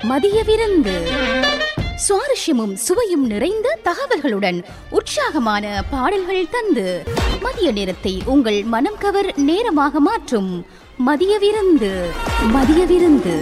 மதிய விருந்து சுவாரஸ்யமும் சுவையும் நிறைந்த தகவல்களுடன் உற்சாகமான பாடல்கள் தந்து மதிய நேரத்தை உங்கள் மனம் கவர் நேரமாக மாற்றும் மதிய விருந்து மதிய விருந்து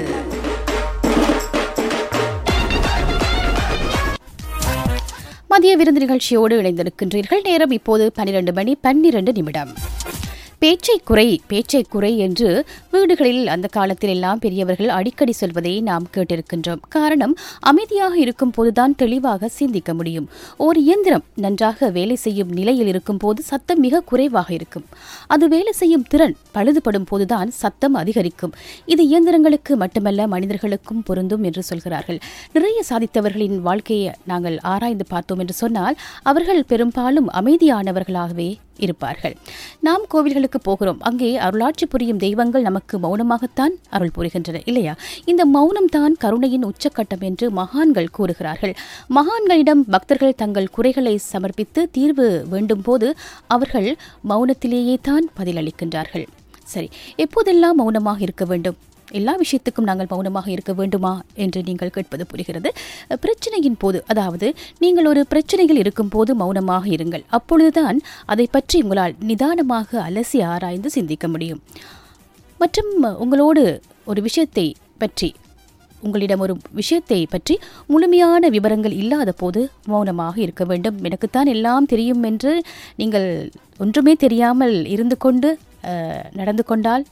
மதிய விருந்து நிகழ்ச்சியோடு இணைந்திருக்கின்றீர்கள் நேரம் இப்போது பன்னிரண்டு மணி பன்னிரண்டு நிமிடம் பேச்சை குறை பேச்சை குறை என்று வீடுகளில் அந்த காலத்தில் எல்லாம் பெரியவர்கள் அடிக்கடி சொல்வதை நாம் கேட்டிருக்கின்றோம் காரணம் அமைதியாக இருக்கும் போதுதான் தெளிவாக சிந்திக்க முடியும் ஒரு இயந்திரம் நன்றாக வேலை செய்யும் நிலையில் இருக்கும் போது சத்தம் மிக குறைவாக இருக்கும் அது வேலை செய்யும் திறன் பழுதுபடும் போதுதான் சத்தம் அதிகரிக்கும் இது இயந்திரங்களுக்கு மட்டுமல்ல மனிதர்களுக்கும் பொருந்தும் என்று சொல்கிறார்கள் நிறைய சாதித்தவர்களின் வாழ்க்கையை நாங்கள் ஆராய்ந்து பார்த்தோம் என்று சொன்னால் அவர்கள் பெரும்பாலும் அமைதியானவர்களாகவே இருப்பார்கள் நாம் கோவில்களுக்கு போகிறோம் அங்கே அருளாட்சி புரியும் தெய்வங்கள் நமக்கு மௌனமாகத்தான் அருள் புரிகின்றன இல்லையா இந்த மௌனம் தான் கருணையின் உச்சக்கட்டம் என்று மகான்கள் கூறுகிறார்கள் மகான்களிடம் பக்தர்கள் தங்கள் குறைகளை சமர்ப்பித்து தீர்வு வேண்டும் போது அவர்கள் மௌனத்திலேயே தான் பதிலளிக்கின்றார்கள் சரி எப்போதெல்லாம் மௌனமாக இருக்க வேண்டும் எல்லா விஷயத்துக்கும் நாங்கள் மௌனமாக இருக்க வேண்டுமா என்று நீங்கள் கேட்பது புரிகிறது பிரச்சனையின் போது அதாவது நீங்கள் ஒரு பிரச்சனையில் இருக்கும் போது மௌனமாக இருங்கள் அப்பொழுதுதான் அதை பற்றி உங்களால் நிதானமாக அலசி ஆராய்ந்து சிந்திக்க முடியும் மற்றும் உங்களோடு ஒரு விஷயத்தை பற்றி உங்களிடம் ஒரு விஷயத்தை பற்றி முழுமையான விவரங்கள் இல்லாத போது மௌனமாக இருக்க வேண்டும் எனக்குத்தான் எல்லாம் தெரியும் என்று நீங்கள் ஒன்றுமே தெரியாமல் இருந்து கொண்டு அஹ், நடந்து கொண்டால்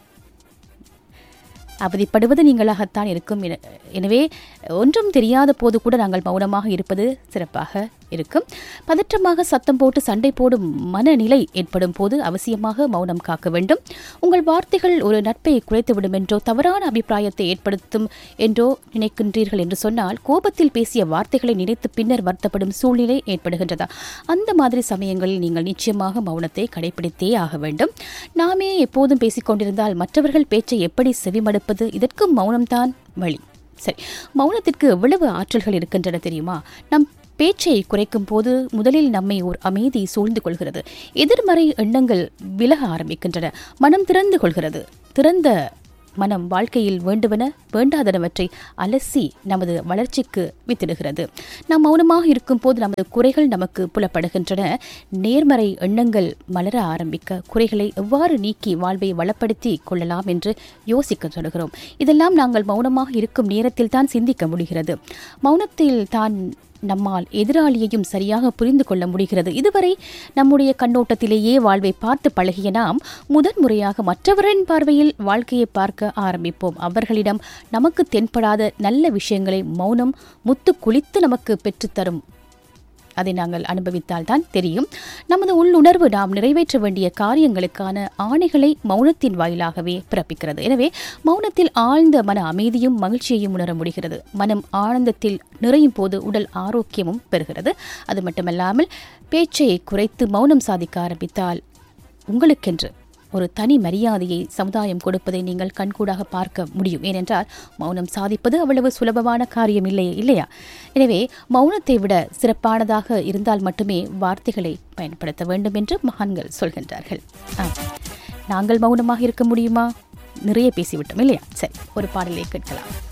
அவதிப்படுவது நீங்களாகத்தான் இருக்கும் என- எனவே ஒன்றும் தெரியாத போது கூட நாங்கள் மௌனமாக இருப்பது சிறப்பாக இருக்கும் பதற்றமாக சத்தம் போட்டு சண்டை போடும் மனநிலை ஏற்படும் போது அவசியமாக மௌனம் காக்க வேண்டும் உங்கள் வார்த்தைகள் ஒரு நட்பை குறைத்துவிடும் என்றோ தவறான அபிப்பிராயத்தை ஏற்படுத்தும் என்றோ நினைக்கின்றீர்கள் என்று சொன்னால் கோபத்தில் பேசிய வார்த்தைகளை நினைத்து பின்னர் வருத்தப்படும் சூழ்நிலை ஏற்படுகின்றதா அந்த மாதிரி சமயங்களில் நீங்கள் நிச்சயமாக மௌனத்தை கடைபிடித்தே ஆக வேண்டும் நாமே எப்போதும் பேசிக்கொண்டிருந்தால் மற்றவர்கள் பேச்சை எப்படி செவிமடுப்பது இதற்கும் மௌனம்தான் வழி சரி மௌனத்திற்கு எவ்வளவு ஆற்றல்கள் இருக்கின்றன தெரியுமா நம் பேச்சை குறைக்கும் போது முதலில் நம்மை ஒரு அமைதி சூழ்ந்து கொள்கிறது எதிர்மறை எண்ணங்கள் விலக ஆரம்பிக்கின்றன மனம் திறந்து கொள்கிறது திறந்த மனம் வாழ்க்கையில் வேண்டுவன வேண்டாதனவற்றை அலசி நமது வளர்ச்சிக்கு வித்திடுகிறது நாம் மௌனமாக இருக்கும் போது நமது குறைகள் நமக்கு புலப்படுகின்றன நேர்மறை எண்ணங்கள் மலர ஆரம்பிக்க குறைகளை எவ்வாறு நீக்கி வாழ்வை வளப்படுத்தி கொள்ளலாம் என்று யோசிக்க தொடங்குகிறோம் இதெல்லாம் நாங்கள் மௌனமாக இருக்கும் நேரத்தில் தான் சிந்திக்க முடிகிறது மௌனத்தில் தான் நம்மால் எதிராளியையும் சரியாக புரிந்து கொள்ள முடிகிறது இதுவரை நம்முடைய கண்ணோட்டத்திலேயே வாழ்வை பார்த்து பழகிய நாம் முதன்முறையாக மற்றவரின் பார்வையில் வாழ்க்கையை பார்க்க ஆரம்பிப்போம் அவர்களிடம் நமக்கு தென்படாத நல்ல விஷயங்களை மௌனம் முத்து குளித்து நமக்கு பெற்றுத்தரும் அதை நாங்கள் அனுபவித்தால் தான் தெரியும் நமது உள்ளுணர்வு நாம் நிறைவேற்ற வேண்டிய காரியங்களுக்கான ஆணைகளை மௌனத்தின் வாயிலாகவே பிறப்பிக்கிறது எனவே மௌனத்தில் ஆழ்ந்த மன அமைதியும் மகிழ்ச்சியையும் உணர முடிகிறது மனம் ஆனந்தத்தில் நிறையும் போது உடல் ஆரோக்கியமும் பெறுகிறது அது மட்டுமல்லாமல் பேச்சை குறைத்து மௌனம் சாதிக்க ஆரம்பித்தால் உங்களுக்கென்று ஒரு தனி மரியாதையை சமுதாயம் கொடுப்பதை நீங்கள் கண்கூடாக பார்க்க முடியும் ஏனென்றால் மௌனம் சாதிப்பது அவ்வளவு சுலபமான காரியம் இல்லையே இல்லையா எனவே மௌனத்தை விட சிறப்பானதாக இருந்தால் மட்டுமே வார்த்தைகளை பயன்படுத்த வேண்டும் என்று மகான்கள் சொல்கின்றார்கள் ஆம். நாங்கள் மௌனமாக இருக்க முடியுமா நிறைய பேசிவிட்டோம் இல்லையா சரி ஒரு பாடலை கேட்கலாம்